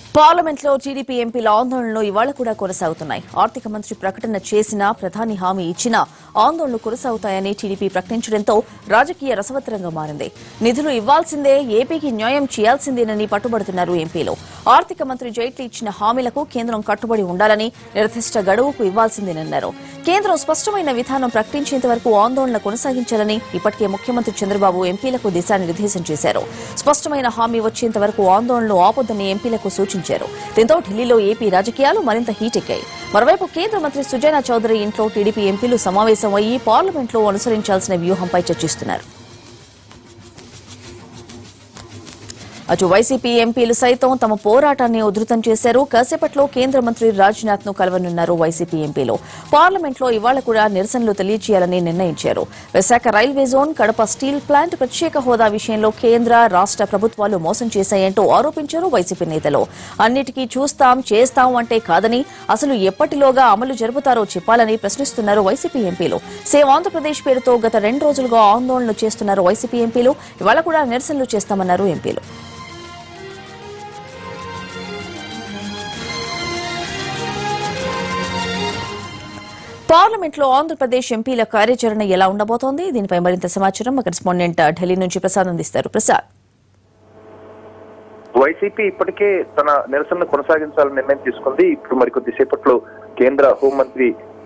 parliament లో TDP ఎంపీల ఆందోళనలు ఇవాళ కూడా కొనసాగుతున్నాయి ఆర్థిక మంత్రి ప్రకటన చేసినా ప్రధాని హామీ ఇచ్చినా ఆందోళనలు కొనసాగుతాయని టీడీపీ ప్రకటించడంతో రాజకీయ రసవత్తరంగా మారింది నిధులు ఇవ్వాల్సిందే ఏపీకి న్యాయం చేయాల్సిందేనని పట్టుబడుతున్నారు ఎంపీలు ఆర్థిక మంత్రి జైట్లీ ఇచ్చిన హామీలకు కేంద్రం కట్టుబడి ఉండాలని నిర్దిష్ట గడువుకు ఇవ్వాల్సిందేనన్నారు కేంద్రం స్పష్టమైన విధానం ప్రకటించేంత వరకు ఆందోళన కొనసాగించాలని ఇప్పటికే ముఖ్యమంత్రి చంద్రబాబు ఎంపీలకు దిశానిర్దేశం చేశారు స్పష్టమైన హామీ వచ్చేంత వరకు ఆందోళనలు ఆపొద్దని ఎంపీలకు సూచించారు దీంతో ఢిల్లీలో ఏపీ రాజకీయాలు మరింత హీటెక్కాయి మరోవైపు కేంద్ర మంత్రి సుజనా చౌదరి ఇంట్లో టీడీపీ ఎంపీలు సమావేశం అయ్యి పార్లమెంట్లో అనుసరించాల్సిన వ్యూహంపై చర్చిస్తున్నారు అటు వైసీపీ ఎంపీలు సైతం తమ పోరాటాన్ని ఉధృతం చేశారు కాసేపట్లో కేంద్ర మంత్రి రాజ్నాథ్ ను కలవనున్నారు వైసీపీ ఎంపీలు పార్లమెంట్లో ఇవాళ కూడా నిరసనలు తెలియజేయాలని నిర్ణయించారు Visakha railway zone Kadapa steel plant ప్రత్యేక హోదా విషయంలో కేంద్ర రాష్ట ప్రభుత్వాలు మోసం చేశాయంటూ ఆరోపించారు వైసీపీ నేతలు అన్నిటికీ చూస్తాం చేస్తాం అంటే కాదని అసలు ఎప్పటిలోగా అమలు జరుపుతారో చెప్పాలని ప్రశ్నిస్తున్నారు వైసీపీ ఎంపీలు సేవ్ ఆంధ్రప్రదేశ్ పేరుతో గత రెండు రోజులుగా ఆందోళనలు చేస్తున్నారు వైసీపీ ఎంపీలు ఇవాళ కూడా నిరసనలు చేస్తామన్నారు ఎంపీలు పార్లమెంట్ లో ఆంధ్రప్రదేశ్ ఎంపీల కార్యాచరణ ఎలా ఉండబోతోంది దీనిపై మరింత సమాచారం మా కరెస్పాండెంట్ ఢిల్లీ నుంచి ప్రసాద్ అందిస్తారు ప్రసాద్ వైసీపీ ఇప్పటికే తన నిరసన కొనసాగించాలని నిర్ణయం తీసుకుంది ఇప్పుడు మరికొద్ది సేపట్లో కేంద్ర హోంమంత్రి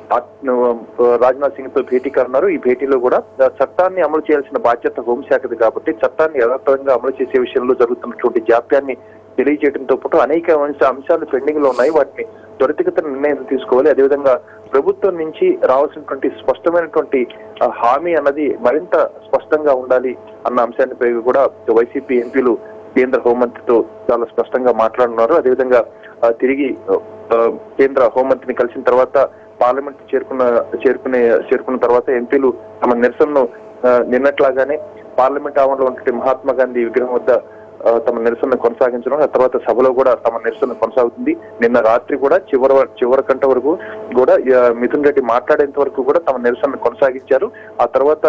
రాజ్నాథ్ సింగ్ తో భేటీ కానున్నారు ఈ భేటీలో కూడా చట్టాన్ని అమలు చేయాల్సిన బాధ్యత హోంశాఖది కాబట్టి చట్టాన్ని యథార్థంగా అమలు చేసే విషయంలో జరుగుతున్నటువంటి జాప్యాన్ని తెలియజేయడంతో పాటు అనేక అంశ- అంశాలు పెండింగ్ లో ఉన్నాయి వాటిని త్వరితగతిన నిర్ణయం తీసుకోవాలి అదేవిధంగా ప్రభుత్వం నుంచి రావాల్సినటువంటి స్పష్టమైనటువంటి ఆ, హామీ అన్నది మరింత స్పష్టంగా ఉండాలి అన్న అంశానిపై కూడా వైసీపీ ఎంపీలు కేంద్ర హోంమంత్రితో చాలా స్పష్టంగా మాట్లాడుతున్నారు అదేవిధంగా ఆ, తిరిగి ఆ, కేంద్ర హోంమంత్రిని కలిసిన తర్వాత పార్లమెంట్ చేరుకున్న చేరుకునే చేరుకున్న తర్వాత ఎంపీలు తమ నిరసనను ఆ, నిన్నట్లాగానే పార్లమెంట్ ఆవరణలో ఉన్నటువంటి మహాత్మా గాంధీ విగ్రహం వద్ద ఆ, తమ నిరసన కొనసాగించడం ఆ తర్వాత సభలో కూడా తమ నిరసన కొనసాగుతుంది నిన్న రాత్రి కూడా చివరి చివరి గంట వరకు కూడా ఆ, మిథున్ రెడ్డి మాట్లాడేంత వరకు కూడా తమ నిరసన కొనసాగించారు ఆ తర్వాత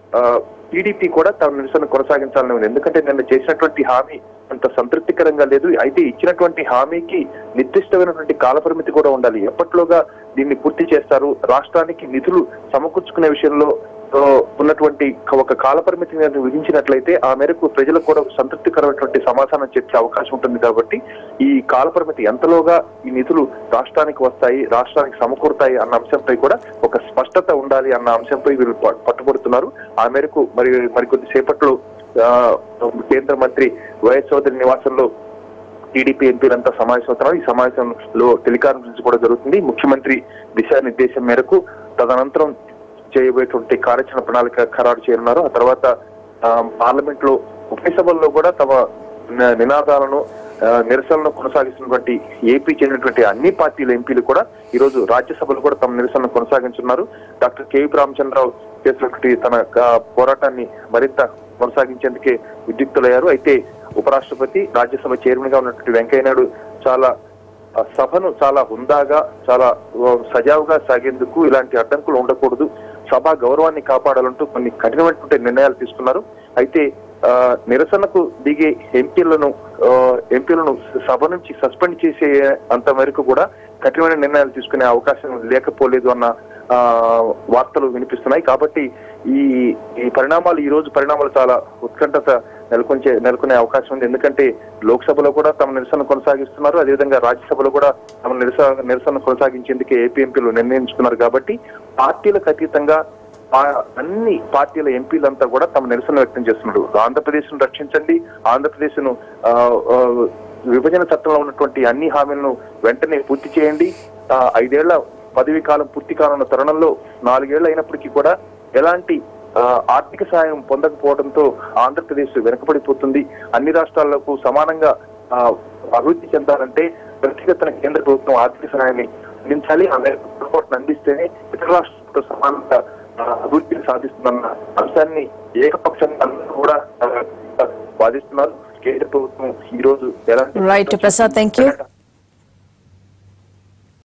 టీడీపీ కూడా తమ నిరసన కొనసాగించాలని ఉంది ఎందుకంటే నిన్న చేసినటువంటి హామీ అంత సంతృప్తికరంగా లేదు అయితే ఇచ్చినటువంటి హామీకి నిర్దిష్టమైనటువంటి కాలపరిమితి కూడా ఉండాలి ఎప్పట్లోగా దీన్ని పూర్తి చేస్తారు రాష్ట్రానికి నిధులు సమకూర్చుకునే విషయంలో ఆ, ఉన్నటువంటి ఒక కాలపరిమితి మీద విధించినట్లయితే ఆ మేరకు ప్రజలకు కూడా ఒక సంతృప్తికరమైనటువంటి సమాధానం చెప్పే అవకాశం ఉంటుంది కాబట్టి ఈ కాలపరిమితి ఎంతలోగా ఈ నిధులు రాష్ట్రానికి వస్తాయి రాష్ట్రానికి సమకూరుతాయి అన్న అంశంపై కూడా ఒక స్పష్టత ఉండాలి అన్న అంశంపై వీళ్ళు ప- పట్టుబడుతున్నారు ఆ మేరకు మరి మరికొద్ది సేపట్లో ఆ, కేంద్ర మంత్రి వైఎస్ చౌదరి నివాసంలో టీడీపీ ఎంపీలంతా సమావేశమవుతున్నారు ఈ సమావేశంలో టెలికాన్ఫరెన్స్ కూడా జరుగుతుంది ముఖ్యమంత్రి దిశానిర్దేశం మేరకు తదనంతరం చేయబోయేటువంటి కార్యాచరణ ప్రణాళిక ఖరారు చేయనున్నారు ఆ తర్వాత ఆ, పార్లమెంట్ లో ఉభయ సభల్లో కూడా తమ న- నినాదాలను ఆ, నిరసనలను కొనసాగిస్తున్నటువంటి ఏపీ చెందినటువంటి అన్ని పార్టీల ఎంపీలు కూడా ఈ రోజు రాజ్యసభలో కూడా తమ నిరసనను కొనసాగించున్నారు డాక్టర్ కేవీ రామచంద్రరావు చేసినటువంటి తన ఆ, పోరాటాన్ని మరింత కొనసాగించేందుకే ఉద్యుక్తులయ్యారు అయితే ఉపరాష్ట్రపతి రాజ్యసభ చైర్మన్ గా ఉన్నటువంటి వెంకయ్యనాయుడు చాలా ఆ సభను చాలా హుందాగా చాలా ఆ, సజావుగా సాగేందుకు ఇలాంటి అడ్డంకులు ఉండకూడదు సభ గౌరవాన్ని కాపాడాలంటూ కొన్ని కఠినమైనటువంటి నిర్ణయాలు తీసుకున్నారు అయితే ఆ, నిరసనకు దిగే ఎంపీలను ఆ, ఎంపీలను సభ నుంచి సస్పెండ్ చేసే అంత మేరకు కూడా కఠినమైన నిర్ణయాలు తీసుకునే అవకాశం లేకపోలేదు అన్న ఆ, వార్తలు వినిపిస్తున్నాయి కాబట్టి ఈ ఈ పరిణామాలు ఈ రోజు పరిణామాలు చాలా ఉత్కంఠత నెలకొంచే నెలకొనే అవకాశం ఉంది ఎందుకంటే లోక్సభలో కూడా తమ నిరసన కొనసాగిస్తున్నారు అదేవిధంగా రాజ్యసభలో కూడా తమ నిరసన నిరసన కొనసాగించేందుకే ఏపీ ఎంపీలు నిర్ణయించుకున్నారు కాబట్టి పార్టీలకు అతీతంగా ఆ అన్ని పార్టీల ఎంపీలంతా కూడా తమ నిరసన వ్యక్తం చేస్తున్నారు ఆంధ్రప్రదేశ్ ను రక్షించండి ఆంధ్రప్రదేశ్ ను ఆ, ఆ, విభజన చట్టంలో ఉన్నటువంటి అన్ని హామీలను వెంటనే పూర్తి చేయండి ఆ, ఐదేళ్ల పదవీ కాలం పూర్తి కానున్న తరుణంలో నాలుగేళ్లు అయినప్పటికీ కూడా ఎలాంటి ఆ, ఆర్థిక సాయం పొందకపోవడంతో ఆంధ్రప్రదేశ్ వెనకబడిపోతుంది అన్ని రాష్ట్రాలకు సమానంగా ఆ, అభివృద్ధి చెందాలంటే వ్యక్తిగత కేంద్ర ప్రభుత్వం ఆర్థిక సహాయాన్ని అందించాలి ఆ మేరకు సపోర్ట్ అందిస్తేనే ఇతర రాష్ట్రాలతో సమానంగా ఆ, అభివృద్ధిని సాధిస్తుందన్న అంశాన్ని ఏకపక్షంగా అందరూ కూడా ఆ, వాదిస్తున్నారు కేంద్ర ప్రభుత్వం ఈ రోజు ఎలాంటి రైట్ ప్రసాద్ థ్యాంక్ యూ